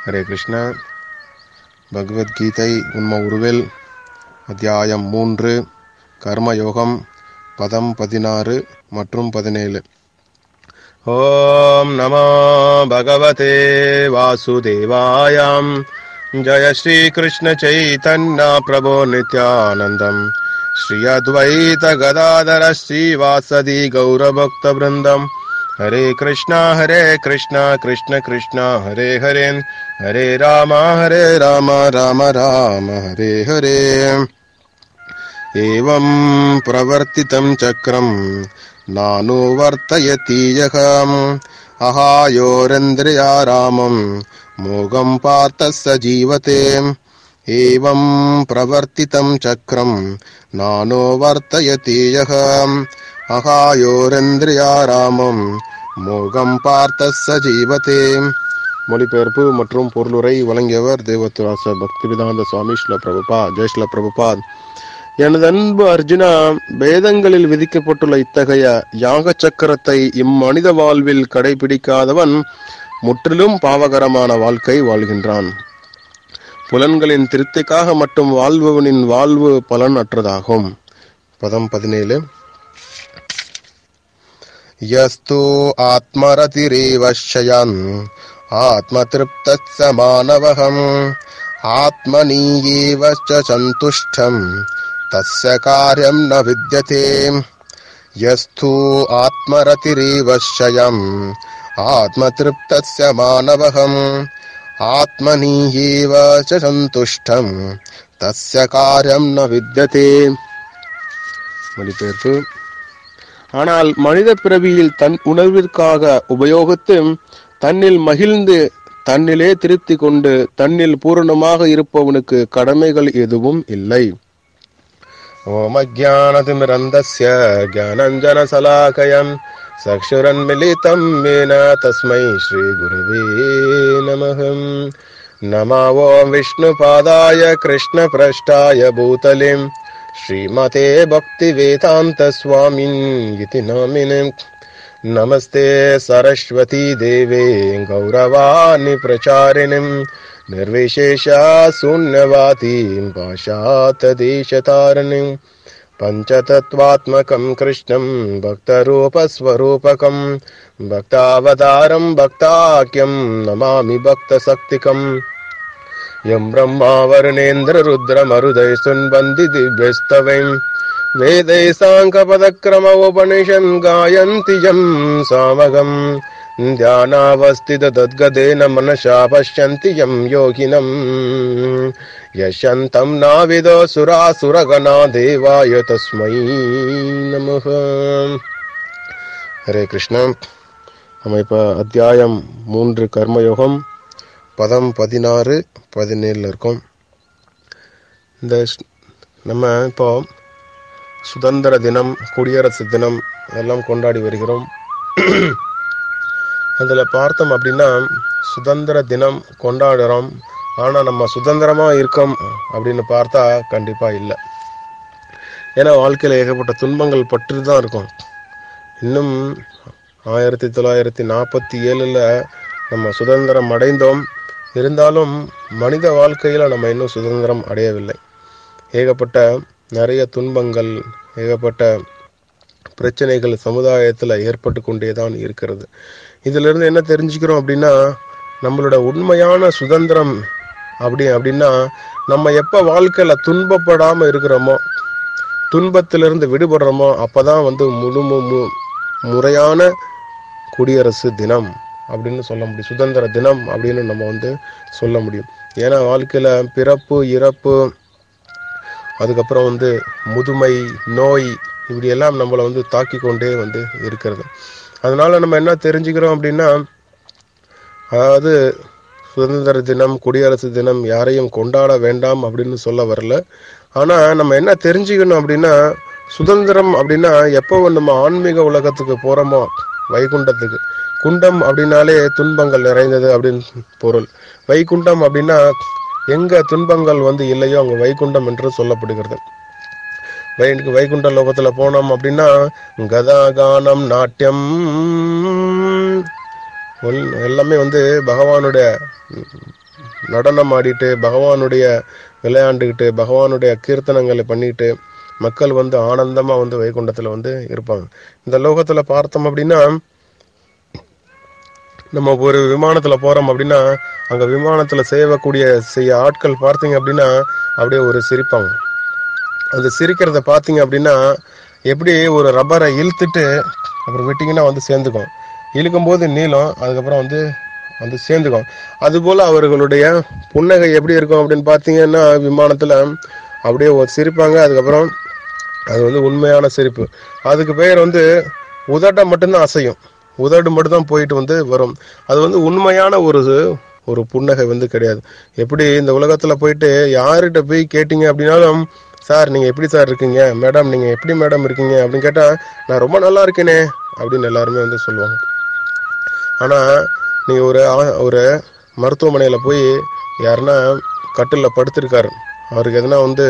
ஹரே கிருஷ்ணா பகவத்கீதை உண்ம உருவில் அத்தியாயம் மூன்று கர்மயோகம் பதம் பதினாறு மற்றும் பதினேழு ஓம் நமோ பகவதே வாசுதேவாயாம் ஜய ஸ்ரீ கிருஷ்ண சைதன்ய பிரபோ நித்யானந்தம் ஸ்ரீ அத்வைத கதாதர ஸ்ரீவாசதி கௌரபக்த பிருந்தம் ஹரே கிருஷ்ணா ஹரே கிருஷ்ணா கிருஷ்ண கிருஷ்ணா ஹரே ஹரே ஹரே ராம ஹரே ராம ராம ராம ஹரே ஹரே एवं प्रवर्तितं चक्रम् नानुवर्तयति यः अहायोरिन्द्रियारामम् मोघम् पार्थः स जीवते एवं प्रवर्तितं चक्रम् नानुवर्तयति यः அகாயோரந்திரியாராமம் மோகம் பார்த்த ச ஜீவதே மொழிபெயர்ப்பு மற்றும் பொருளுரை வழங்கியவர் தேவத்துராச பக்திவிதாந்த சுவாமி ஸ்ல பிரபுபா ஜெய்ஸ்ல பிரபுபாத் எனது அன்பு அர்ஜுனா வேதங்களில் விதிக்கப்பட்டுள்ள இத்தகைய யாக சக்கரத்தை இம்மனித வாழ்வில் கடைபிடிக்காதவன் முற்றிலும் பாவகரமான வாழ்க்கை வாழ்கின்றான் புலன்களின் திருப்திக்காக மட்டும் வாழ்பவனின் வாழ்வு பலன் அற்றதாகும் பதம் பதினேழு यस्तु आत्मरतिरेव शयन् आत्मतृप्तः स मानवहम् आत्मनि एव च सन्तुष्टम् तस्य कार्यम् न विद्यते यस्तु आत्मरतिरेव शयम् आत्मतृप्तस्य मानवहम् आत्मनि एव च सन्तुष्टम् तस्य कार्यम् न विद्यते மொழிபெயர்ப்பு ஆனால் மனித பிறவியில் தன் உணர்விற்காக உபயோகித்து தன்னில் மகிழ்ந்து தன்னிலே திருப்தி கொண்டு தன்னில் பூரணமாக இருப்பவனுக்கு கடமைகள் எதுவும் இல்லை ஓமஜானதிமிரந்தஸ்ய ஜானஞ்சனசலாகயம் சக்ஷுரன்மிலிதம் மேன தஸ்மை ஸ்ரீ குருவே நமகம் नमो ॐ विष्णुपादाय कृष्णप्रष्टाय भूतलिम् श्रीमते भक्तिवेदान्तस्वामिन् इति नामिने नमस्ते सरस्वती देवे गौरवाणि प्रचारिणीं निर्विशेषा शून्यवातीं पाशातदेशतारिणीं पञ्चतत्त्वात्मकं कृष्णं भक्तरूपस्वरूपकं भक्तावतारं भक्ताख्यं नमामि भक्तशक्तिकम् यं ब्रह्मा वरुणेन्द्ररुद्रमरुदै सुन्वन्ति दिव्यस्तवैं वेदै साङ्कपदक्रमोपनिषन् गायन्ति यं सामगम् ध्यानावस्थितद्गदेन मनसा पश्यन्ति यं योगिनम् यशन्तं नाविदो सुरासुरगणा देवाय तस्मै नमः ஹரே கிருஷ்ணா நம்ம இப்போ அத்தியாயம் மூன்று கர்மயோகம் பதம் பதினாறு பதினேழில் இருக்கோம் இந்த ஸ்- நம்ம இப்போ சுதந்திர தினம் குடியரசு தினம் எல்லாம் கொண்டாடி வருகிறோம் அதில் பார்த்தோம் அப்படின்னா சுதந்திர தினம் கொண்டாடுறோம் ஆனால் நம்ம சுதந்திரமாக இருக்கோம் அப்படின்னு பார்த்தா கண்டிப்பாக இல்லை ஏன்னா வாழ்க்கையில் ஏகப்பட்ட துன்பங்கள் பற்றி தான் இருக்கும் இன்னும் ஆயிரத்தி தொள்ளாயிரத்தி நாற்பத்தி ஏழில் நம்ம சுதந்திரம் அடைந்தோம் இருந்தாலும் மனித வாழ்க்கையில் நம்ம இன்னும் சுதந்திரம் அடையவில்லை ஏகப்பட்ட நிறைய துன்பங்கள் ஏகப்பட்ட பிரச்சனைகள் சமுதாயத்தில் ஏற்பட்டு கொண்டே தான் இருக்கிறது இதிலிருந்து என்ன தெரிஞ்சுக்கிறோம் அப்படின்னா நம்மளோட உண்மையான சுதந்திரம் அப்படி அப்படின்னா நம்ம எப்போ வாழ்க்கையில் துன்பப்படாமல் இருக்கிறோமோ துன்பத்திலிருந்து விடுபடுறோமோ அப்பதான் வந்து முழு மு- மு- முறையான குடியரசு தினம் அப்படின்னு சொல்ல முடியும் சுதந்திர தினம் அப்படின்னு நம்ம வந்து சொல்ல முடியும் ஏன்னா வாழ்க்கையில பிறப்பு இறப்பு அதுக்கப்புறம் வந்து முதுமை நோய் இப்படி எல்லாம் நம்மளை வந்து தாக்கி கொண்டே வந்து இருக்கிறது அதனால நம்ம என்ன தெரிஞ்சுக்கிறோம் அப்படின்னா அதாவது சுதந்திர தினம் குடியரசு தினம் யாரையும் கொண்டாட வேண்டாம் அப்படின்னு சொல்ல வரல ஆனா நம்ம என்ன தெரிஞ்சுக்கணும் அப்படின்னா சுதந்திரம் அப்படின்னா எப்போ நம்ம ஆன்மீக உலகத்துக்கு போறோமோ வைகுண்டத்துக்கு குண்டம் அப்படின்னாலே துன்பங்கள் நிறைந்தது அப்படின்னு பொருள் வைகுண்டம் அப்படின்னா எங்க துன்பங்கள் வந்து இல்லையோ அங்க வைகுண்டம் என்று சொல்லப்படுகிறது வை வைகுண்ட லோகத்துல போனோம் அப்படின்னா கதா கானம் நாட்டியம் ஒல்- எல்லாமே வந்து பகவானுடைய நடனம் ஆடிட்டு பகவானுடைய விளையாண்டுக்கிட்டு பகவானுடைய கீர்த்தனங்களை பண்ணிட்டு மக்கள் வந்து ஆனந்தமா வந்து வைகுண்டத்துல வந்து இருப்பாங்க இந்த லோகத்துல பார்த்தோம் அப்படின்னா நம்ம ஒரு விமானத்துல போறோம் அப்படின்னா அங்க விமானத்துல செய்யக்கூடிய செய்ய ஆட்கள் பார்த்தீங்க அப்படின்னா அப்படியே ஒரு சிரிப்பாங்க அந்த சிரிக்கிறத பார்த்தீங்க அப்படின்னா எப்படி ஒரு ரப்பரை இழுத்துட்டு அப்புறம் விட்டிங்கன்னா வந்து சேர்ந்துக்கும் இழுக்கும்போது நீளம் அதுக்கப்புறம் வந்து வந்து சேர்ந்துக்கும் அதுபோல அவர்களுடைய புன்னகை எப்படி இருக்கும் அப்படின்னு பார்த்தீங்கன்னா விமானத்துல அப்படியே ஒரு சிரிப்பாங்க அதுக்கப்புறம் அது வந்து உண்மையான சிரிப்பு அதுக்கு பெயர் வந்து உதட்டை மட்டும்தான் அசையும் உதடு மட்டும்தான் போயிட்டு வந்து வரும் அது வந்து உண்மையான ஒரு ஒரு புன்னகை வந்து கிடையாது எப்படி இந்த உலகத்துல போயிட்டு யார்கிட்ட போய் கேட்டீங்க அப்படின்னாலும் சார் நீங்க எப்படி சார் இருக்கீங்க மேடம் நீங்க எப்படி மேடம் இருக்கீங்க அப்படின்னு கேட்டா நான் ரொம்ப நல்லா இருக்கேனே அப்படின்னு எல்லாருமே வந்து சொல்லுவாங்க ஆனா நீங்க ஒரு ஆ- ஒரு மருத்துவமனையில போய் யாருன்னா கட்டில்ல படுத்திருக்காரு அவருக்கு எதனா வந்து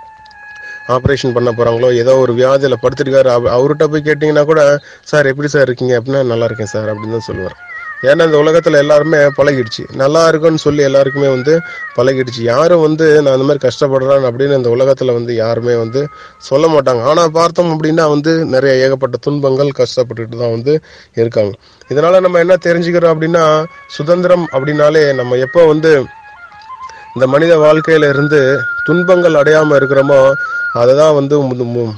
ஆப்ரேஷன் பண்ண போறாங்களோ ஏதோ ஒரு வியாதியில படுத்திருக்காரு அவ- அவர்கிட்ட போய் கேட்டீங்கன்னா கூட சார் எப்படி சார் இருக்கீங்க அப்படின்னா நல்லா இருக்கேன் சார் அப்படின்னு தான் சொல்லுவார் ஏன்னா இந்த உலகத்துல எல்லாருமே பழகிடுச்சு நல்லா இருக்குன்னு சொல்லி எல்லாருக்குமே வந்து பழகிடுச்சு யாரும் வந்து நான் இந்த மாதிரி கஷ்டப்படுறேன் அப்படின்னு இந்த உலகத்துல வந்து யாருமே வந்து சொல்ல மாட்டாங்க ஆனா பார்த்தோம் அப்படின்னா வந்து நிறைய ஏகப்பட்ட துன்பங்கள் கஷ்டப்பட்டுட்டு தான் வந்து இருக்காங்க இதனால நம்ம என்ன தெரிஞ்சுக்கிறோம் அப்படின்னா சுதந்திரம் அப்படின்னாலே நம்ம எப்போ வந்து இந்த மனித வாழ்க்கையில இருந்து துன்பங்கள் அடையாம இருக்கிறோமோ அதை தான் வந்து மு- மு-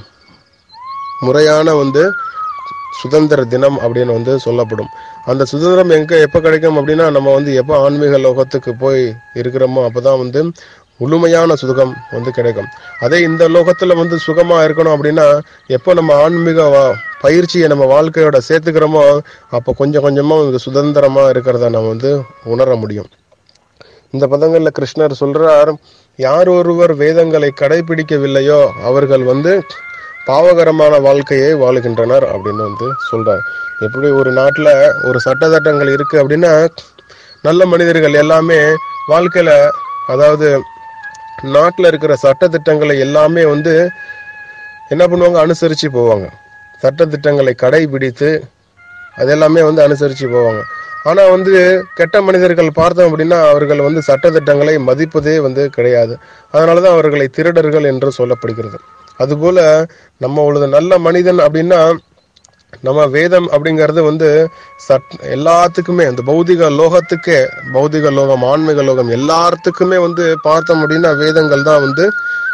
முறையான வந்து சுதந்திர தினம் அப்படின்னு வந்து சொல்லப்படும் அந்த சுதந்திரம் எங்க எப்ப கிடைக்கும் அப்படின்னா நம்ம வந்து எப்போ ஆன்மீக லோகத்துக்கு போய் இருக்கிறோமோ அப்பதான் வந்து முழுமையான சுகம் வந்து கிடைக்கும் அதே இந்த லோகத்துல வந்து சுகமா இருக்கணும் அப்படின்னா எப்போ நம்ம ஆன்மீக வா- பயிற்சியை நம்ம வாழ்க்கையோட சேர்த்துக்கிறோமோ அப்போ கொஞ்சம் கொஞ்சமா வந்து சுதந்திரமா இருக்கிறத நம்ம வந்து உணர முடியும் இந்த பதங்கள்ல கிருஷ்ணர் சொல்றார் யார் ஒருவர் வேதங்களை கடைபிடிக்கவில்லையோ அவர்கள் வந்து பாவகரமான வாழ்க்கையை வாழுகின்றனர் அப்படின்னு வந்து சொல்றார் எப்படி ஒரு நாட்டுல ஒரு சட்டத்திட்டங்கள் இருக்கு அப்படின்னா நல்ல மனிதர்கள் எல்லாமே வாழ்க்கையில அதாவது நாட்டுல இருக்கிற சட்டத்திட்டங்களை எல்லாமே வந்து என்ன பண்ணுவாங்க அனுசரிச்சு போவாங்க சட்டத்திட்டங்களை கடைபிடித்து அது எல்லாமே வந்து அனுசரிச்சு போவாங்க ஆனா வந்து கெட்ட மனிதர்கள் பார்த்தோம் அப்படின்னா அவர்கள் வந்து சட்டத்திட்டங்களை மதிப்பதே வந்து கிடையாது அதனாலதான் அவர்களை திருடர்கள் என்று சொல்லப்படுகிறது அதுபோல நம்ம ஒரு நல்ல மனிதன் அப்படின்னா நம்ம வேதம் அப்படிங்கிறது வந்து சட் எல்லாத்துக்குமே அந்த பௌதிக லோகத்துக்கே பௌதிக லோகம் ஆன்மீக லோகம் எல்லாத்துக்குமே வந்து பார்த்தோம் அப்படின்னா வேதங்கள் தான் வந்து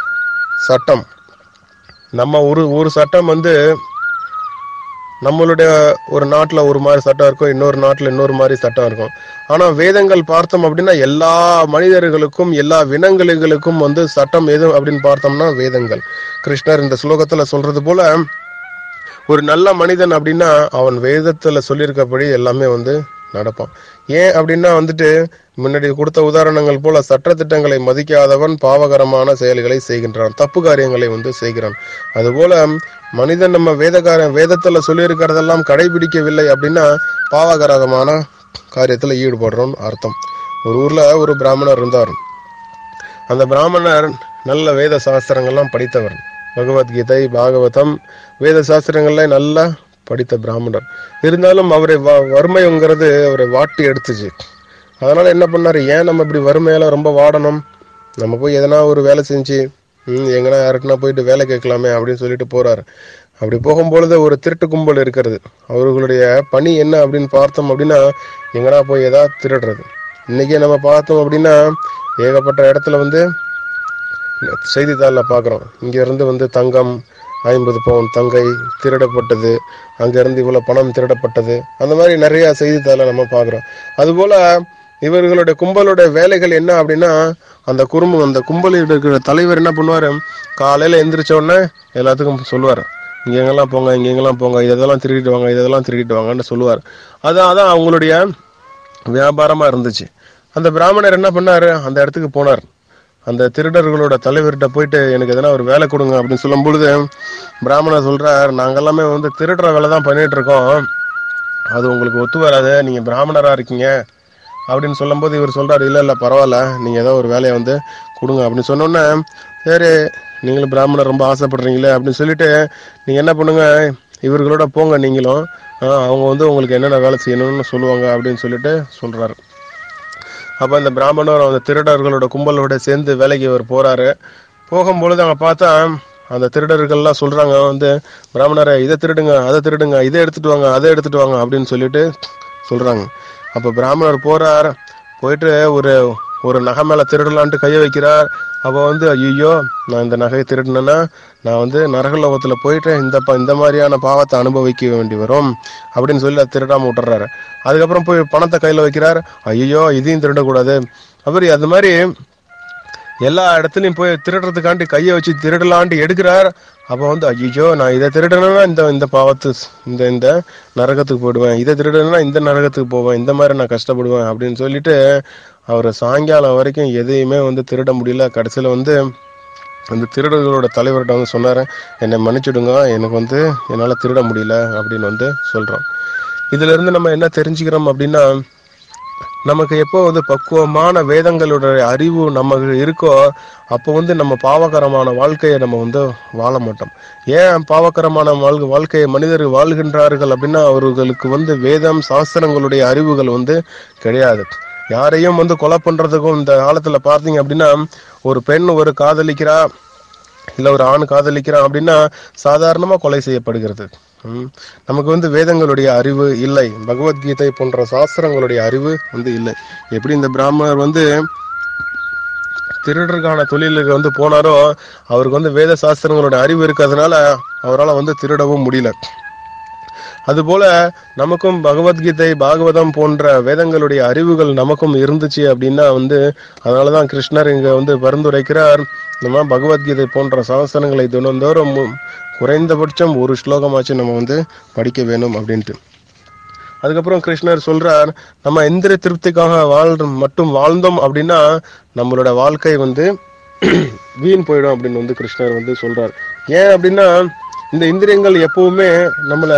சட்டம் நம்ம ஒரு ஒரு சட்டம் வந்து நம்மளுடைய ஒரு நாட்டுல ஒரு மாதிரி சட்டம் இருக்கும் இன்னொரு நாட்டுல இன்னொரு மாதிரி சட்டம் இருக்கும் ஆனா வேதங்கள் பார்த்தோம் அப்படின்னா எல்லா மனிதர்களுக்கும் எல்லா வினங்களுக்கும் வந்து சட்டம் எது அப்படின்னு பார்த்தோம்னா வேதங்கள் கிருஷ்ணர் இந்த ஸ்லோகத்துல சொல்றது போல ஒரு நல்ல மனிதன் அப்படின்னா அவன் வேதத்துல சொல்லியிருக்கபடி எல்லாமே வந்து நடப்பான் ஏன் அப்படின்னா வந்துட்டு முன்னாடி கொடுத்த உதாரணங்கள் போல சட்டத்திட்டங்களை மதிக்காதவன் பாவகரமான செயல்களை செய்கின்றான் தப்பு காரியங்களை வந்து செய்கிறான் அதுபோல மனிதன் நம்ம வேதகார வேதத்துல சொல்லியிருக்கிறதெல்லாம் கடைபிடிக்கவில்லை அப்படின்னா பாவகரமான காரியத்துல ஈடுபடுறோம் அர்த்தம் ஒரு ஊர்ல ஒரு பிராமணர் இருந்தார் அந்த பிராமணர் நல்ல வேத சாஸ்திரங்கள்லாம் படித்தவர் பகவத்கீதை பாகவதம் வேத சாஸ்திரங்கள்ல நல்லா படித்த பிராமணர் இருந்தாலும் அவரை வ- வறுமைங்கிறது அவரை வாட்டி எடுத்துச்சு அதனால என்ன பண்ணாரு ஏன் நம்ம இப்படி வறுமையால ரொம்ப வாடணும் நம்ம போய் எதனா ஒரு வேலை செஞ்சு ம் எங்கன்னா யாருக்குன்னா போயிட்டு வேலை கேட்கலாமே அப்படின்னு சொல்லிட்டு போறாரு அப்படி போகும்பொழுது ஒரு திருட்டு கும்பல் இருக்கிறது அவர்களுடைய பணி என்ன அப்படின்னு பார்த்தோம் அப்படின்னா எங்கனா போய் ஏதாவது திருடுறது இன்னைக்கு நம்ம பார்த்தோம் அப்படின்னா ஏகப்பட்ட இடத்துல வந்து செய்தித்தாளில் பார்க்குறோம் இருந்து வந்து தங்கம் ஐம்பது பவுன் தங்கை திருடப்பட்டது அங்கேருந்து இவ்வளோ பணம் திருடப்பட்டது அந்த மாதிரி நிறைய செய்தித்தாளை நம்ம பார்க்குறோம் அதுபோல் இவர்களுடைய கும்பலுடைய வேலைகள் என்ன அப்படின்னா அந்த குறும்பு அந்த கும்பலில் இருக்கிற தலைவர் என்ன பண்ணுவார் காலையில் எந்திரிச்ச உடனே எல்லாத்துக்கும் சொல்லுவார் இங்க எங்கெல்லாம் போங்க இங்க எங்கெல்லாம் போங்க இதெல்லாம் திருடிட்டு வாங்க இதெல்லாம் திருடிட்டு வாங்கன்னு சொல்லுவார் அதான் அதான் அவங்களுடைய வியாபாரமா இருந்துச்சு அந்த பிராமணர் என்ன பண்ணாரு அந்த இடத்துக்கு போனார் அந்த திருடர்களோட தலைவர்கிட்ட போயிட்டு எனக்கு எதனா ஒரு வேலை கொடுங்க அப்படின்னு சொல்லும் பொழுது பிராமணர் சொல்றார் நாங்க எல்லாமே வந்து திருடுற வேலை தான் பண்ணிட்டு இருக்கோம் அது உங்களுக்கு ஒத்து வராது நீங்க பிராமணரா இருக்கீங்க அப்படின்னு சொல்லும்போது இவர் சொல்றாரு இல்ல இல்ல பரவாயில்ல நீங்க ஏதோ ஒரு வேலையை வந்து கொடுங்க அப்படின்னு சொன்னோன்னே சரி நீங்களும் பிராமணர் ரொம்ப ஆசைப்படுறீங்களே அப்படின்னு சொல்லிட்டு நீங்க என்ன பண்ணுங்க இவர்களோட போங்க நீங்களும் ஆஹ் அவங்க வந்து உங்களுக்கு என்னென்ன வேலை செய்யணும்னு சொல்லுவாங்க அப்படின்னு சொல்லிட்டு சொல்றாரு அப்ப அந்த பிராமணர் அந்த திருடர்களோட கும்பலோட சேர்ந்து வேலைக்கு இவர் போறாரு போகும்பொழுது அங்க பார்த்தா அந்த திருடர்கள்லாம் சொல்றாங்க வந்து பிராமணரை இதை திருடுங்க அதை திருடுங்க இதை எடுத்துட்டு வாங்க அதை எடுத்துட்டு வாங்க அப்படின்னு சொல்லிட்டு சொல்றாங்க அப்ப பிராமணர் போறார் போயிட்டு ஒரு ஒரு நகை மேல திருடலான்ட்டு கையை வைக்கிறார் அப்ப வந்து ஐயோ நான் இந்த நகையை திருடினேன்னா நான் வந்து நரகலோகத்துல போயிட்டு இந்த ப- இந்த மாதிரியான பாவத்தை அனுபவிக்க வேண்டி வரும் அப்படின்னு சொல்லி அதை திருடாம விட்டுறாரு அதுக்கப்புறம் போய் பணத்தை கையில வைக்கிறார் ஐயோ இதையும் திருடக்கூடாது அவர் அது மாதிரி எல்லா இடத்துலயும் போய் திருடுறதுக்காண்டி கையை வச்சு திருடலான்ட்டு எடுக்கிறார் அப்ப வந்து ஐயோ நான் இதை திருடணும்னா இந்த இந்த பாவத்து இந்த இந்த நரகத்துக்கு போயிடுவேன் இதை திருடணும்னா இந்த நரகத்துக்கு போவேன் இந்த மாதிரி நான் கஷ்டப்படுவேன் அப்படின்னு சொல்லிட்டு அவர் சாயங்காலம் வரைக்கும் எதையுமே வந்து திருட முடியல கடைசியில வந்து அந்த திருடர்களோட தலைவர்கிட்ட வந்து சொன்னாரு என்னை மன்னிச்சிடுங்க எனக்கு வந்து என்னால திருட முடியல அப்படின்னு வந்து சொல்றோம் இதுல இருந்து நம்ம என்ன தெரிஞ்சுக்கிறோம் அப்படின்னா நமக்கு எப்போ வந்து பக்குவமான வேதங்களோட அறிவு நமக்கு இருக்கோ அப்போ வந்து நம்ம பாவகரமான வாழ்க்கையை நம்ம வந்து வாழ மாட்டோம் ஏன் பாவகரமான வாழ் வாழ்க்கையை மனிதர்கள் வாழ்கின்றார்கள் அப்படின்னா அவர்களுக்கு வந்து வேதம் சாஸ்திரங்களுடைய அறிவுகள் வந்து கிடையாது யாரையும் வந்து கொலை பண்றதுக்கும் இந்த காலத்துல பார்த்தீங்க அப்படின்னா ஒரு பெண் ஒரு காதலிக்கிறா இல்ல ஒரு ஆண் காதலிக்கிறான் அப்படின்னா சாதாரணமா கொலை செய்யப்படுகிறது ம். நமக்கு வந்து வேதங்களுடைய அறிவு இல்லை பகவத்கீதை போன்ற சாஸ்திரங்களுடைய அறிவு வந்து இல்லை எப்படி இந்த பிராமணர் வந்து திருடருக்கான தொழிலுக்கு வந்து போனாரோ அவருக்கு வந்து வேத சாஸ்திரங்களோட அறிவு இருக்கிறதுனால அவரால் வந்து திருடவும் முடியல அதுபோல நமக்கும் பகவத்கீதை பாகவதம் போன்ற வேதங்களுடைய அறிவுகள் நமக்கும் இருந்துச்சு அப்படின்னா வந்து அதனாலதான் கிருஷ்ணர் இங்க வந்து பரிந்துரைக்கிறார் நம்ம பகவத்கீதை போன்ற சாஸ்திரங்களை தினந்தோறும் மு- குறைந்தபட்சம் ஒரு ஸ்லோகமாச்சு நம்ம வந்து படிக்க வேணும் அப்படின்ட்டு அதுக்கப்புறம் கிருஷ்ணர் சொல்றார் நம்ம இந்திர திருப்திக்காக வாழ் மட்டும் வாழ்ந்தோம் அப்படின்னா நம்மளோட வாழ்க்கை வந்து வீண் போயிடும் அப்படின்னு வந்து கிருஷ்ணர் வந்து சொல்றார் ஏன் அப்படின்னா இந்த இந்திரியங்கள் எப்பவுமே நம்மள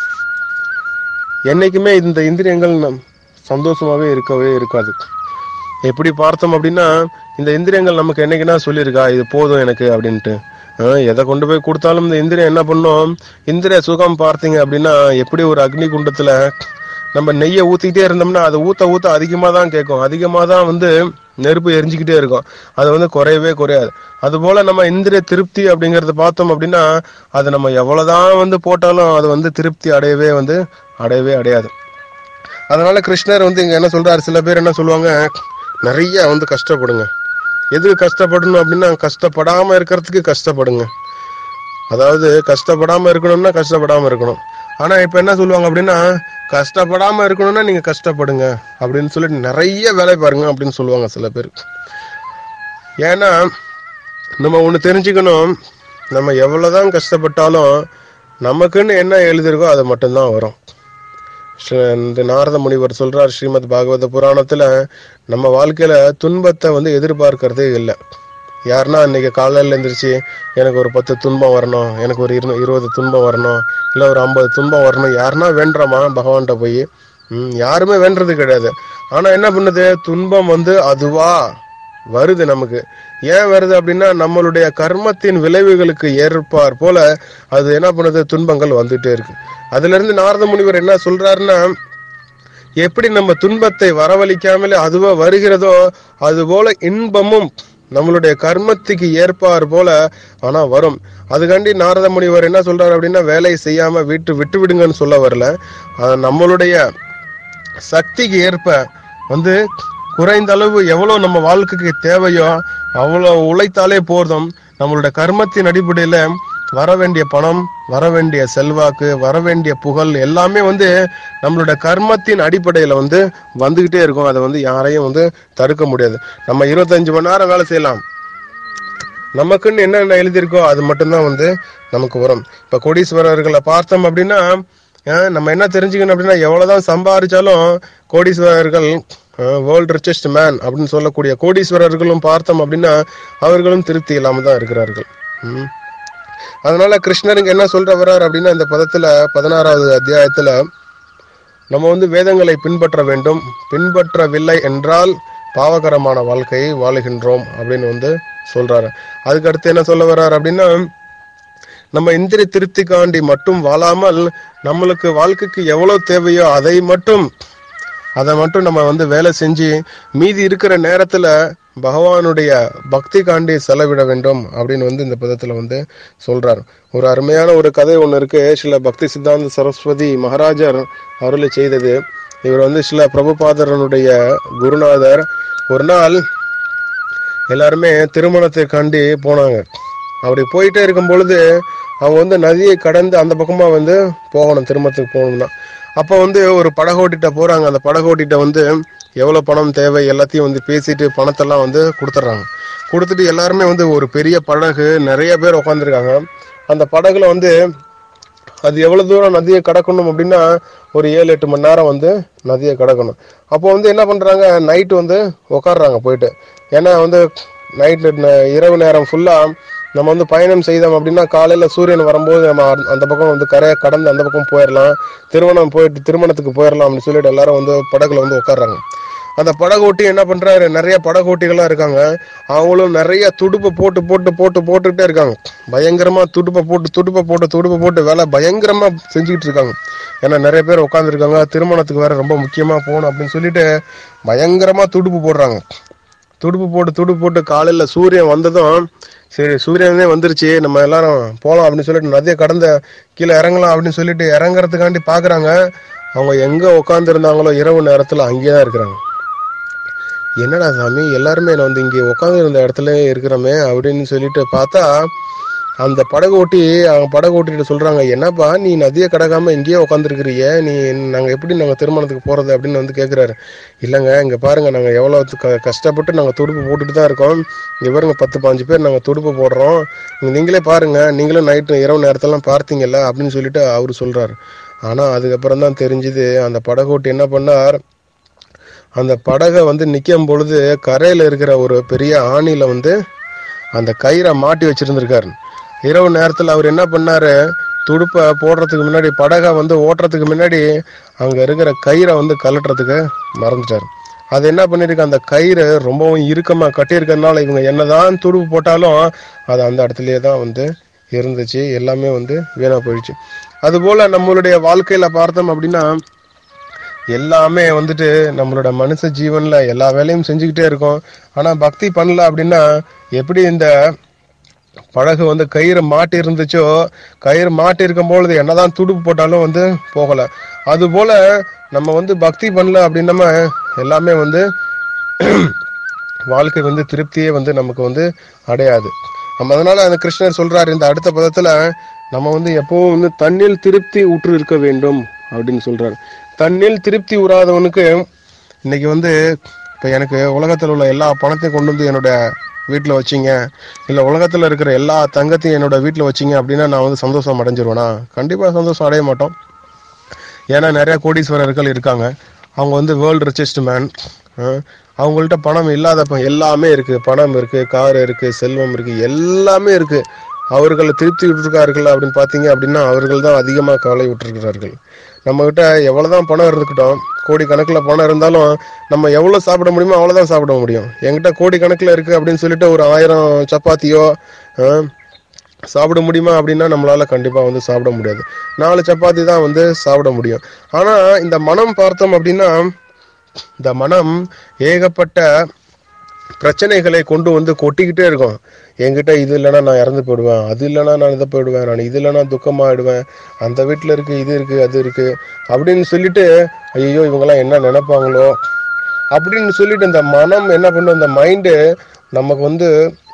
என்னைக்குமே இந்த இந்திரியங்கள் நம் சந்தோஷமாவே இருக்கவே இருக்காது எப்படி பார்த்தோம் அப்படின்னா இந்த இந்திரியங்கள் நமக்கு என்னைக்குன்னா சொல்லியிருக்கா இது போதும் எனக்கு அப்படின்ட்டு ஆஹ் எதை கொண்டு போய் கொடுத்தாலும் இந்த இந்திரியம் என்ன பண்ணும் இந்திரிய சுகம் பார்த்தீங்க அப்படின்னா எப்படி ஒரு அக்னி குண்டத்துல நம்ம நெய்யை ஊத்திக்கிட்டே இருந்தோம்னா அது ஊத்த ஊத்த அதிகமா தான் கேட்கும் அதிகமா தான் வந்து நெருப்பு எரிஞ்சுக்கிட்டே இருக்கும் அது வந்து குறையவே குறையாது அதுபோல நம்ம இந்திரிய திருப்தி அப்படிங்கறத பார்த்தோம் அப்படின்னா அது நம்ம எவ்வளவுதான் வந்து போட்டாலும் அது வந்து திருப்தி அடையவே வந்து அடையவே அடையாது அதனால கிருஷ்ணர் வந்து இங்க என்ன சொல்றாரு சில பேர் என்ன சொல்லுவாங்க நிறைய வந்து கஷ்டப்படுங்க எதுக்கு கஷ்டப்படணும் அப்படின்னா கஷ்டப்படாம இருக்கிறதுக்கு கஷ்டப்படுங்க அதாவது கஷ்டப்படாம இருக்கணும்னா கஷ்டப்படாம இருக்கணும் ஆனா இப்ப என்ன சொல்லுவாங்க அப்படின்னா கஷ்டப்படாம இருக்கணும்னா நீங்க கஷ்டப்படுங்க அப்படின்னு சொல்லிட்டு நிறைய வேலை பாருங்க அப்படின்னு சொல்லுவாங்க சில பேர் ஏன்னா நம்ம ஒண்ணு தெரிஞ்சுக்கணும் நம்ம எவ்வளவுதான் கஷ்டப்பட்டாலும் நமக்குன்னு என்ன எழுதிருக்கோ அது மட்டும்தான் வரும் ஸ்ரீ- இந்த நாரத முனிவர் சொல்றார் ஸ்ரீமத் பாகவத புராணத்துல நம்ம வாழ்க்கையில துன்பத்தை வந்து எதிர்பார்க்கறதே இல்லை யாருன்னா இன்னைக்கு காலையில எந்திரிச்சு எனக்கு ஒரு பத்து துன்பம் வரணும் எனக்கு ஒரு இரு இருபது துன்பம் வரணும் இல்ல ஒரு ஐம்பது துன்பம் வரணும் யாருன்னா வேண்டுறோமா பகவான்கிட்ட போய் ம், யாருமே வேண்டது கிடையாது ஆனா என்ன பண்ணுது துன்பம் வந்து அதுவா வருது நமக்கு ஏன் வருது அப்படின்னா நம்மளுடைய கர்மத்தின் விளைவுகளுக்கு ஏற்பார் போல அது என்ன பண்ணுது துன்பங்கள் வந்துட்டே இருக்கு அதுல இருந்து நாரத முனிவர் என்ன சொல்றாருன்னா எப்படி நம்ம துன்பத்தை வரவழைக்காமலே அதுவா வருகிறதோ அதுபோல இன்பமும் நம்மளுடைய கர்மத்துக்கு ஏற்பார் போல ஆனா வரும் அதுக்காண்டி நாரத முனிவர் என்ன சொல்றாரு அப்படின்னா வேலையை செய்யாம வீட்டு விட்டு விடுங்கன்னு சொல்ல வரல அது நம்மளுடைய சக்திக்கு ஏற்ப வந்து குறைந்த அளவு எவ்வளவு நம்ம வாழ்க்கைக்கு தேவையோ அவ்வளவு உழைத்தாலே போதும் நம்மளுடைய கர்மத்தின் அடிப்படையில வர வேண்டிய பணம் வர வேண்டிய செல்வாக்கு வர வேண்டிய புகழ் எல்லாமே வந்து நம்மளோட கர்மத்தின் அடிப்படையில வந்து வந்துகிட்டே இருக்கும் அதை வந்து யாரையும் வந்து தடுக்க முடியாது நம்ம இருபத்தஞ்சு மணி நேரம் வேலை செய்யலாம் நமக்குன்னு என்னென்ன எழுதியிருக்கோ அது மட்டும்தான் வந்து நமக்கு வரும் இப்ப கோடீஸ்வரர்களை பார்த்தோம் அப்படின்னா அஹ், நம்ம என்ன தெரிஞ்சுக்கணும் அப்படின்னா எவ்வளவுதான் சம்பாதிச்சாலும் கோடீஸ்வரர்கள் வேர்ல்ட் ரிச்சஸ்ட் மேன் அப்படின்னு சொல்லக்கூடிய கோடீஸ்வரர்களும் பார்த்தோம் அப்படின்னா அவர்களும் திருப்தி இல்லாம தான் இருக்கிறார்கள் ம். அதனால கிருஷ்ணர் இங்க என்ன சொல்ற வர்றார் அப்படின்னா இந்த பதத்துல பதினாறாவது அத்தியாயத்துல நம்ம வந்து வேதங்களை பின்பற்ற வேண்டும் பின்பற்றவில்லை என்றால் பாவகரமான வாழ்க்கையை வாழுகின்றோம் அப்படின்னு வந்து சொல்றாரு அதுக்கு அடுத்து என்ன சொல்ல வர்றாரு அப்படின்னா நம்ம இந்திரிய திருப்திக்காண்டி மட்டும் வாழாமல் நம்மளுக்கு வாழ்க்கைக்கு எவ்வளவு தேவையோ அதை மட்டும் அதை மட்டும் நம்ம வந்து வேலை செஞ்சு மீதி இருக்கிற நேரத்துல பகவானுடைய பக்தி காண்டி செலவிட வேண்டும் அப்படின்னு வந்து இந்த பதத்துல வந்து சொல்றாரு ஒரு அருமையான ஒரு கதை ஒன்று இருக்கு சில பக்தி சித்தாந்த சரஸ்வதி மகாராஜர் அருளை செய்தது இவர் வந்து சில பிரபுபாதரனுடைய குருநாதர் ஒரு நாள் எல்லாருமே திருமணத்தை காண்டி போனாங்க அப்படி போயிட்டே இருக்கும் பொழுது அவங்க வந்து நதியை கடந்து அந்த பக்கமா வந்து போகணும் திருமணத்துக்கு போகணும்னா அப்போ வந்து ஒரு படகோட்டிட்ட போறாங்க அந்த படகோட்டிட்ட வந்து எவ்வளவு பணம் தேவை எல்லாத்தையும் வந்து பேசிட்டு பணத்தெல்லாம் வந்து கொடுத்துட்றாங்க கொடுத்துட்டு எல்லாருமே வந்து ஒரு பெரிய படகு நிறைய பேர் உட்காந்துருக்காங்க அந்த படகுல வந்து அது எவ்வளவு தூரம் நதியை கடக்கணும் அப்படின்னா ஒரு ஏழு எட்டு மணி நேரம் வந்து நதியை கடக்கணும் அப்போ வந்து என்ன பண்றாங்க நைட்டு வந்து உட்காடுறாங்க போயிட்டு ஏன்னா வந்து நைட்டு இரவு நேரம் ஃபுல்லா நம்ம வந்து பயணம் செய்தோம் அப்படின்னா காலையில சூரியன் வரும்போது நம்ம அந்த- அந்த பக்கம் வந்து கரையை கடந்து அந்த பக்கம் போயிடலாம் திருமணம் போயிட்டு திருமணத்துக்கு போயிடலாம் அப்படின்னு சொல்லிட்டு எல்லாரும் வந்து படகுல வந்து உட்காடுறாங்க அந்த படகோட்டி என்ன பண்றாரு நிறைய படகோட்டிகளா இருக்காங்க அவங்களும் நிறைய துடுப்பை போட்டு போட்டு போட்டு போட்டுக்கிட்டே இருக்காங்க பயங்கரமா துடுப்பை போட்டு துடுப்பை போட்டு துடுப்பை போட்டு வேலை பயங்கரமா செஞ்சுக்கிட்டு இருக்காங்க ஏன்னா நிறைய பேர் உட்காந்துருக்காங்க திருமணத்துக்கு வேற ரொம்ப முக்கியமா போகணும் அப்படின்னு சொல்லிட்டு பயங்கரமா துடுப்பு போடுறாங்க துடுப்பு போட்டு துடுப்பு போட்டு காலையில சூரியன் வந்ததும் சரி சூரியனே வந்துருச்சு நம்ம எல்லாரும் போலாம் அப்படின்னு சொல்லிட்டு நதியை கடந்த கீழே இறங்கலாம் அப்படின்னு சொல்லிட்டு இறங்குறதுக்காண்டி பாக்குறாங்க அவங்க எங்க உட்கார்ந்து இருந்தாங்களோ இரவு நேரத்துல அங்கேயே தான் இருக்கிறாங்க என்னடா சாமி எல்லாருமே நான் வந்து இங்கே உட்காந்து இருந்த இடத்துல இருக்கிறோமே அப்படின்னு சொல்லிட்டு பார்த்தா அந்த படகு ஓட்டி அவங்க படகு ஓட்டிட்டு சொல்றாங்க என்னப்பா நீ நதியை கடக்காம இங்கேயே உட்காந்துருக்கிறிய நீ நாங்க எப்படி நாங்க திருமணத்துக்கு போறது அப்படின்னு வந்து கேக்குறாரு இல்லைங்க இங்க பாருங்க நாங்க எவ்வளவு க- கஷ்டப்பட்டு நாங்க துடுப்பு போட்டுட்டு தான் இருக்கோம் இங்க பாருங்க பத்து பாஞ்சு பேர் நாங்க துடுப்பு போடுறோம் இங்க நீங்களே பாருங்க நீங்களும் நைட்டு இரவு நேரத்தெல்லாம் பார்த்தீங்கல்ல அப்படின்னு சொல்லிட்டு அவரு சொல்றாரு ஆனா அதுக்கப்புறம் தான் தெரிஞ்சுது அந்த படகோட்டி என்ன பண்ணார் அந்த படகை வந்து நிற்கும் பொழுது கரையில் இருக்கிற ஒரு பெரிய ஆணியில் வந்து அந்த கயிறை மாட்டி வச்சிருந்திருக்காரு இரவு நேரத்தில் அவர் என்ன பண்ணாரு துடுப்பை போடுறதுக்கு முன்னாடி படகை வந்து ஓட்டுறதுக்கு முன்னாடி அங்கே இருக்கிற கயிறை வந்து கலட்டுறதுக்கு மறந்துட்டார் அது என்ன பண்ணிருக்கு அந்த கயிறு ரொம்பவும் இறுக்கமாக கட்டியிருக்கறதுனால இவங்க என்னதான் துடுப்பு போட்டாலும் அது அந்த இடத்துலயே தான் வந்து இருந்துச்சு எல்லாமே வந்து வீணா போயிடுச்சு அதுபோல நம்மளுடைய வாழ்க்கையில பார்த்தோம் அப்படின்னா எல்லாமே வந்துட்டு நம்மளோட மனுஷ ஜீவன்ல எல்லா வேலையும் செஞ்சுக்கிட்டே இருக்கோம் ஆனா பக்தி பண்ணல அப்படின்னா எப்படி இந்த படகு வந்து கயிறு மாட்டி இருந்துச்சோ கயிறு மாட்டி இருக்கும் பொழுது என்னதான் துடுப்பு போட்டாலும் வந்து போகல அது போல நம்ம வந்து பக்தி பண்ணல அப்படின்னா எல்லாமே வந்து வாழ்க்கை வந்து திருப்தியே வந்து நமக்கு வந்து அடையாது நம்ம அதனால அந்த கிருஷ்ணர் சொல்றாரு இந்த அடுத்த பதத்துல நம்ம வந்து எப்பவும் வந்து தண்ணில் திருப்தி உற்று இருக்க வேண்டும் அப்படின்னு சொல்றாரு தண்ணில் திருப்தி உறாதவனுக்கு இன்னைக்கு வந்து இப்போ எனக்கு உலகத்தில் உள்ள எல்லா பணத்தையும் கொண்டு வந்து என்னோட வீட்டில் வச்சிங்க இல்லை உலகத்தில் இருக்கிற எல்லா தங்கத்தையும் என்னோட வீட்டில் வச்சிங்க அப்படின்னா நான் வந்து சந்தோஷம் அடைஞ்சிருவேனா கண்டிப்பாக சந்தோஷம் அடைய மாட்டோம் ஏன்னா நிறைய கோடீஸ்வரர்கள் இருக்காங்க அவங்க வந்து வேர்ல்டு ரிச்சஸ்ட் மேன் அவங்கள்ட்ட பணம் இல்லாதப்ப எல்லாமே இருக்கு பணம் இருக்கு கார் இருக்கு செல்வம் இருக்கு எல்லாமே இருக்கு அவர்களை திருப்தி விட்டுருக்கார்கள் அப்படின்னு பார்த்தீங்க அப்படின்னா அவர்கள் தான் அதிகமாக கவலை விட்டுருக்கிறார்கள் நம்ம கிட்ட எவ்வளவுதான் பணம் இருக்கட்டும் கோடி கணக்கில் பணம் இருந்தாலும் நம்ம எவ்வளோ சாப்பிட முடியுமோ அவ்வளோதான் சாப்பிட முடியும் என்கிட்ட கோடி கணக்கில் இருக்கு அப்படின்னு சொல்லிட்டு ஒரு ஆயிரம் சப்பாத்தியோ ஆஹ், சாப்பிட முடியுமா அப்படின்னா நம்மளால கண்டிப்பா வந்து சாப்பிட முடியாது நாலு சப்பாத்தி தான் வந்து சாப்பிட முடியும் ஆனா இந்த மனம் பார்த்தோம் அப்படின்னா இந்த மனம் ஏகப்பட்ட பிரச்சனைகளை கொண்டு வந்து கொட்டிக்கிட்டே இருக்கும் என்கிட்ட இது இல்லைன்னா நான் இறந்து போயிடுவேன் அது இல்லைன்னா நான் இதை போயிடுவேன் நான் இது இல்லைன்னா துக்கமாயிடுவேன் அந்த வீட்டில் இருக்கு இது இருக்கு அது இருக்கு அப்படின்னு சொல்லிட்டு ஐயோ இவங்கெல்லாம் என்ன நினைப்பாங்களோ அப்படின்னு சொல்லிட்டு இந்த மனம் என்ன பண்ணும் இந்த மைண்டு நமக்கு வந்து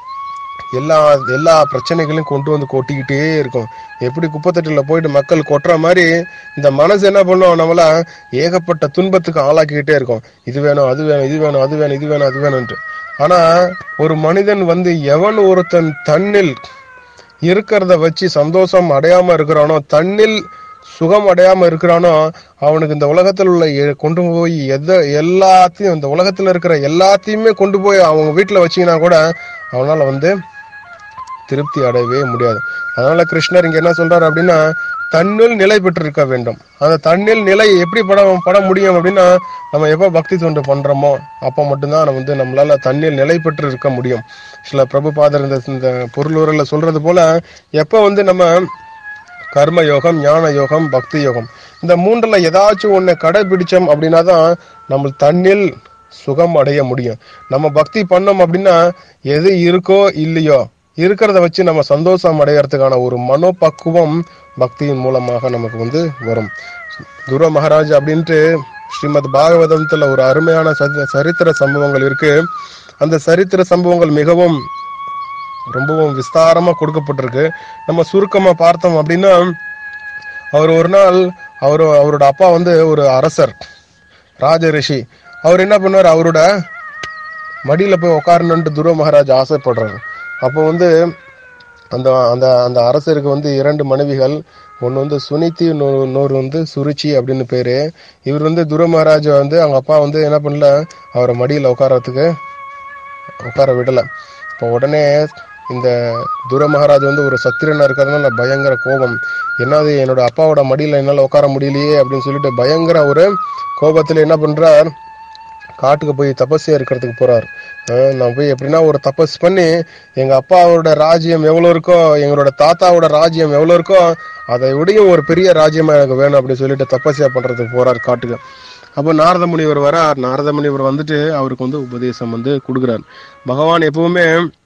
எல்லா எல்லா பிரச்சனைகளையும் கொண்டு வந்து கொட்டிக்கிட்டே இருக்கும் எப்படி குப்பத்தட்டில் போயிட்டு மக்கள் கொட்டுற மாதிரி இந்த மனசு என்ன பண்ணும் நம்மள ஏகப்பட்ட துன்பத்துக்கு ஆளாக்கிக்கிட்டே இருக்கும் இது வேணும் அது வேணும் இது வேணும் அது வேணும் இது வேணும் அது வேணும்ன்ட்டு ஆனா ஒரு மனிதன் வந்து எவன் ஒருத்தன் தன்னில் இருக்கிறத வச்சு சந்தோஷம் அடையாம இருக்கிறானோ தன்னில் சுகம் அடையாம இருக்கிறானோ அவனுக்கு இந்த உலகத்தில் உள்ள எ- கொண்டு போய் எதை எல்லாத்தையும் இந்த உலகத்துல இருக்கிற எல்லாத்தையுமே கொண்டு போய் அவங்க வீட்டுல வச்சீங்கன்னா கூட அவனால வந்து திருப்தி அடையவே முடியாது அதனால கிருஷ்ணர் இங்க என்ன சொல்றாரு அப்படின்னா தன்னில் நிலை பெற்றிருக்க வேண்டும் அந்த தன்னில் நிலை எப்படி பட பட முடியும் அப்படின்னா நம்ம எப்போ பக்தி தொண்டு பண்றோமோ அப்போ மட்டும்தான் நம்ம வந்து நம்மளால தன்னில் நிலை பெற்று இருக்க முடியும் சில பிரபுபாதர் இந்த இந்த பொருளுரில் சொல்றது போல எப்போ வந்து நம்ம கர்ம யோகம் ஞான யோகம் பக்தி யோகம் இந்த மூன்றுல ஏதாச்சும் ஒண்ணு கடைபிடிச்சோம் அப்படின்னா தான் நம்ம தன்னில் சுகம் அடைய முடியும் நம்ம பக்தி பண்ணோம் அப்படின்னா எது இருக்கோ இல்லையோ இருக்கிறத வச்சு நம்ம சந்தோஷம் அடையறதுக்கான ஒரு மனோபக்குவம் பக்தியின் மூலமாக நமக்கு வந்து வரும் துருவ மகாராஜ் அப்படின்ட்டு ஸ்ரீமத் பாகவதத்துல ஒரு அருமையான சரி- சரித்திர சம்பவங்கள் இருக்கு அந்த சரித்திர சம்பவங்கள் மிகவும் ரொம்பவும் விஸ்தாரமா கொடுக்கப்பட்டிருக்கு நம்ம சுருக்கமா பார்த்தோம் அப்படின்னா அவர் ஒரு நாள் அவர் அவரோட அப்பா வந்து ஒரு அரசர் ராஜ ரிஷி அவர் என்ன பண்ணார் அவரோட மடியில போய் உட்காரணுன்ட்டு துருவ மகாராஜ் ஆசைப்படுறாரு அப்போ வந்து அந்த அந்த அந்த அரசருக்கு வந்து இரண்டு மனைவிகள் ஒன்று வந்து சுனித்தி இன்னொரு இன்னொரு வந்து சுருச்சி அப்படின்னு பேரு இவர் வந்து துருவ மகாராஜ் வந்து அவங்க அப்பா வந்து என்ன பண்ணல அவரை மடியில் உட்காரத்துக்கு உட்கார விடல இப்போ உடனே இந்த துர மகாராஜ் வந்து ஒரு சத்திரனா இருக்கிறதுனால பயங்கர கோபம் என்னது என்னோட அப்பாவோட மடியில என்னால உட்கார முடியலையே அப்படின்னு சொல்லிட்டு பயங்கர ஒரு கோபத்துல என்ன பண்றார் காட்டுக்கு போய் தபஸே இருக்கிறதுக்கு போறார் அஹ் நான் போய் எப்படின்னா ஒரு தபஸ் பண்ணி எங்க அப்பாவோட ராஜ்யம் எவ்வளவு இருக்கோ எங்களோட தாத்தாவோட ராஜ்யம் எவ்வளவு இருக்கோ அதை விடையும் ஒரு பெரிய ராஜ்யமா எனக்கு வேணும் அப்படின்னு சொல்லிட்டு தபஸ்யா பண்றதுக்கு போறார் காட்டுக்கு அப்போ நாரத முனிவர் வரார் நாரத முனிவர் வந்துட்டு அவருக்கு வந்து உபதேசம் வந்து கொடுக்குறார் பகவான் எப்பவுமே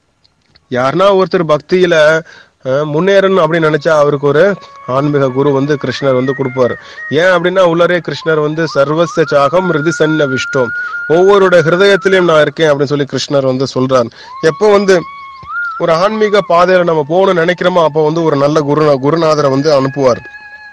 யாருன்னா ஒருத்தர் பக்தியில அஹ், முன்னேறணும் அப்படின்னு நினைச்சா அவருக்கு ஒரு ஆன்மீக குரு வந்து கிருஷ்ணர் வந்து கொடுப்பாரு ஏன் அப்படின்னா உள்ளரே கிருஷ்ணர் வந்து சர்வஸ்ய சாகம் ரிதி சன்ன விஷ்டம் ஒவ்வொருட ஹிருதயத்திலையும் நான் இருக்கேன் அப்படின்னு சொல்லி கிருஷ்ணர் வந்து சொல்றார் எப்போ வந்து ஒரு ஆன்மீக பாதையில நம்ம போகணும்னு நினைக்கிறோமோ அப்போ வந்து ஒரு நல்ல குரு குருநாதரை வந்து அனுப்புவார்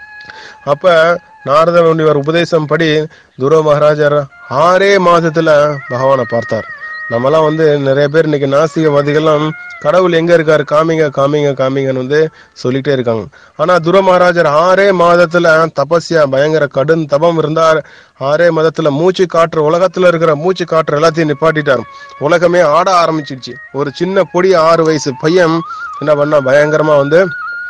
அப்ப நாரத முனிவர் உபதேசம் படி துருவ மகாராஜர் ஆறே மாதத்துல பகவானை பார்த்தார் நம்மலாம் வந்து நிறைய பேர் இன்னைக்கு நாஸ்திகவாதிகள்லாம் கடவுள் எங்க இருக்காரு காமிங்க காமிங்க காமிங்கன்னு வந்து சொல்லிட்டே இருக்காங்க ஆனா துருவ மகாராஜர் ஆறே மாதத்துல தபஸ்யா பயங்கர கடும் தபம் இருந்தார் ஆறே மாதத்துல மூச்சு காற்று உலகத்துல இருக்கிற மூச்சு காற்று எல்லாத்தையும் நிப்பாட்டிட்டார் உலகமே ஆட ஆரம்பிச்சிடுச்சு ஒரு சின்ன பொடி ஆறு வயசு பையன் என்ன பண்ணா பயங்கரமா வந்து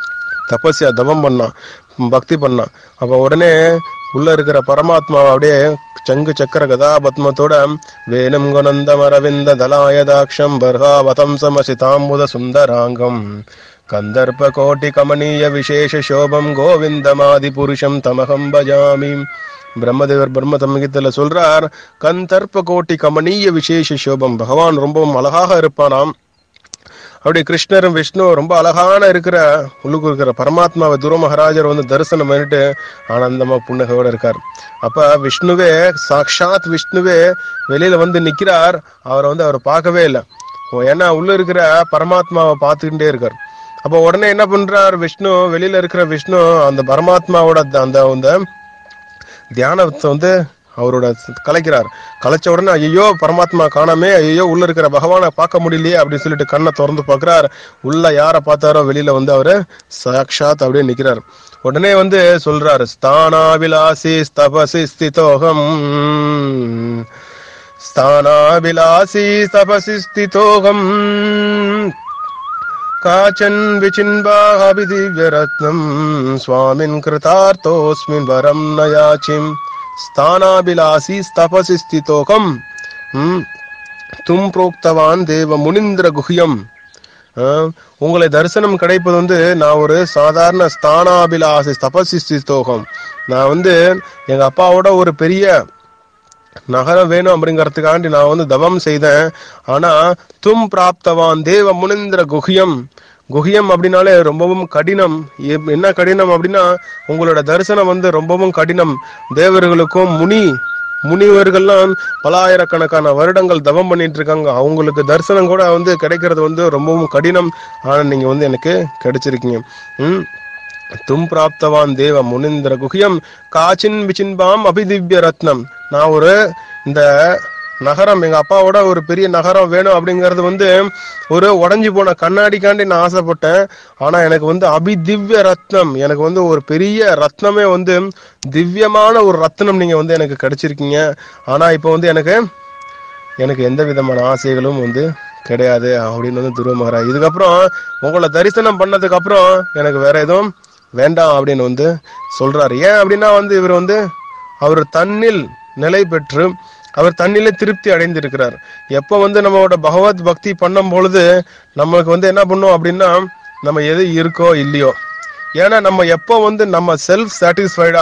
தபஸ்யா தபம் பண்ணான் பக்தி பண்ணான் அப்ப உடனே உள்ள இருக்கிற பரமாத்மா அப்படியே சங்கு சக்கர கதா பத்மத்தோட வேணும் குணந்தம் அரவிந்த தலாயதாட்சம் பர்ஹாவதம் சமசிதாம்புத சுந்தராங்கம் கந்தர்ப்ப கோட்டி கமனீய விசேஷ சோபம் கோவிந்தமாதி புருஷம் தமகம் பஜாமி பிரம்மதேவர் பிரம்ம சமீகத்துல சொல்றார் கந்தர்ப்ப கோட்டி கமனீய விசேஷ சோபம் பகவான் ரொம்பவும் அழகாக இருப்பானாம் அப்படி கிருஷ்ணரும் விஷ்ணு ரொம்ப அழகான இருக்கிற உள்ளுக்கு இருக்கிற பரமாத்மாவை துருவ மகாராஜர் வந்து தரிசனம் பண்ணிட்டு ஆனந்தமா புன்னகையோட இருக்கார் அப்ப விஷ்ணுவே சாக்ஷாத் விஷ்ணுவே வெளியில வந்து நிக்கிறார் அவரை வந்து அவர் பார்க்கவே இல்லை ஏன்னா உள்ள இருக்கிற பரமாத்மாவை பார்த்துக்கிட்டே இருக்கார் அப்ப உடனே என்ன பண்றார் விஷ்ணு வெளியில இருக்கிற விஷ்ணு அந்த பரமாத்மாவோட அந்த அந்த தியானத்தை வந்து அவரோட கலைக்கிறார் கலைச்ச உடனே ஐயோ பரமாத்மா காணாமே ஐயோ உள்ள இருக்கிற பகவானை பார்க்க முடியலையே அப்படின்னு சொல்லிட்டு கண்ணை திறந்து பார்க்கறார் உள்ள யாரை பார்த்தாரோ வெளியில வந்து அவரு சாக்ஷாத் அப்படியே நிக்கிறார் உடனே வந்து சொல்றாரு ஸ்தானாபிலாசி தபசி ஸ்திதோகம் ஸ்தானாபிலாசி தபசி ஸ்திதோகம் काचन विचिन्वाभिदिव्यरत्नम् स्वामिन् कृतार्थोऽस्मिन् वरं न याचिम् स्थानाभिलाषी तपसि स्थितोकम् ம், தும் புரோக்தவான் தேவ முனிந்திர குஹ்யம் ஆ, உங்களை தரிசனம் கிடைப்பது வந்து நான் ஒரு சாதாரண ஸ்தானாபிலாசி தபசி ஸ்திதோகம் நான் வந்து எங்க அப்பாவோட ஒரு பெரிய நகரம் வேணும் அப்படிங்கறதுக்காண்டி நான் வந்து தவம் செய்தேன் ஆனா தும் பிராப்தவான் தேவ முனிந்திர குஹ்யம் குஹ்யம் அப்படின்னாலே ரொம்பவும் கடினம் எப்- என்ன கடினம் அப்படின்னா உங்களோட தரிசனம் வந்து ரொம்பவும் கடினம் தேவர்களுக்கும் முனி முனிவர்கள்லாம் பலாயிரக்கணக்கான வருடங்கள் தவம் பண்ணிட்டு இருக்காங்க அவங்களுக்கு தரிசனம் கூட வந்து கிடைக்கிறது வந்து ரொம்பவும் கடினம் ஆனா நீங்க வந்து எனக்கு கிடைச்சிருக்கீங்க ம் தும் பிராப்தவான் தேவ முனிந்திர குஹ்யம் காச்சின் விசின்பாம் அபிதிவ்ய ரத்னம் நான் ஒரு இந்த நகரம் எங்க அப்பாவோட ஒரு பெரிய நகரம் வேணும் அப்படிங்கறது வந்து ஒரு உடைஞ்சு போன கண்ணாடிக்காண்டி நான் ஆசைப்பட்டேன் ஆனா எனக்கு வந்து அபிதிவ்ய ரத்னம் எனக்கு வந்து ஒரு பெரிய ரத்னமே வந்து திவ்யமான ஒரு ரத்னம் நீங்க வந்து எனக்கு கிடைச்சிருக்கீங்க ஆனா இப்போ வந்து எனக்கு எனக்கு எந்த விதமான ஆசைகளும் வந்து கிடையாது அப்படின்னு வந்து துருவ மகாராஜ் இதுக்கப்புறம் உங்களை தரிசனம் பண்ணதுக்கு அப்புறம் எனக்கு வேற எதுவும் வேண்டாம் அப்படின்னு வந்து சொல்றாரு ஏன் அப்படின்னா வந்து இவர் வந்து அவர் தன்னில் நிலை பெற்று அவர் தன்னிலே திருப்தி அடைந்திருக்கிறார் எப்போ வந்து நம்மளோட பகவத் பக்தி பண்ணும் பொழுது நம்மளுக்கு வந்து என்ன பண்ணும் அப்படின்னா நம்ம எது இருக்கோ இல்லையோ ஏன்னா நம்ம எப்போ வந்து நம்ம செல்ஃப் சாட்டிஸ்ஃபைடா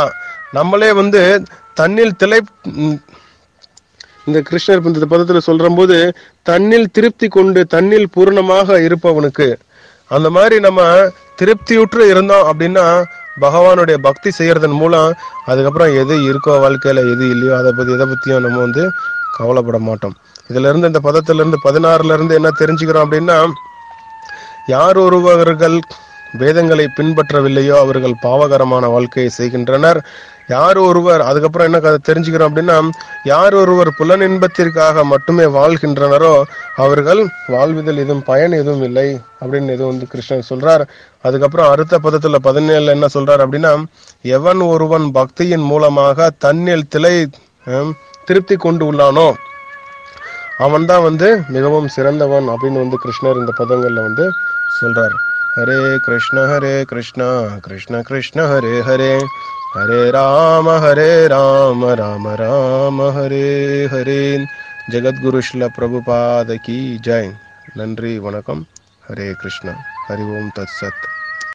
நம்மளே வந்து தண்ணில் திளை ம், இந்த கிருஷ்ணர் இந்த பதத்துல சொல்ற போது தன்னில் திருப்தி கொண்டு தன்னில் பூர்ணமாக இருப்பவனுக்கு அந்த மாதிரி நம்ம திருப்தியுற்று இருந்தோம் அப்படின்னா பகவானுடைய பக்தி செய்யறதன் மூலம் அதுக்கப்புறம் எது இருக்கோ வாழ்க்கையில எது இல்லையோ அதை பத்தி எதை பத்தியும் நம்ம வந்து கவலைப்பட மாட்டோம் இதுல இருந்து இந்த பதத்துல இருந்து பதினாறுல இருந்து என்ன தெரிஞ்சுக்கிறோம் அப்படின்னா யார் ஒருவர்கள் வேதங்களை பின்பற்றவில்லையோ அவர்கள் பாவகரமான வாழ்க்கையை செய்கின்றனர் யார் ஒருவர் அதுக்கப்புறம் என்ன கதை தெரிஞ்சுக்கிறோம் அப்படின்னா யார் ஒருவர் புலனின்பத்திற்காக மட்டுமே வாழ்கின்றனரோ அவர்கள் வாழ்வதில் எதுவும் பயன் எதுவும் இல்லை அப்படின்னு எதுவும் வந்து கிருஷ்ணன் சொல்றார் அதுக்கப்புறம் அடுத்த பதத்துல பதினேழுல என்ன சொல்றார் அப்படின்னா எவன் ஒருவன் பக்தியின் மூலமாக தன்னில் திளை ஹம், திருப்தி கொண்டு உள்ளானோ அவன் தான் வந்து மிகவும் சிறந்தவன் அப்படின்னு வந்து கிருஷ்ணர் இந்த பதங்கள்ல வந்து சொல்றார் ஹரே கிருஷ்ண ஹரே கிருஷ்ணா கிருஷ்ண கிருஷ்ண ஹரே ஹரே ஹரே ராம ஹரே ராம ராம ராம ஹரே ஹரே ஜெகத்குரு ஸ்ல பிரபுபாத கி ஜெய் நன்றி வணக்கம் ஹரே கிருஷ்ணா ஹரி ஓம் தத் சத்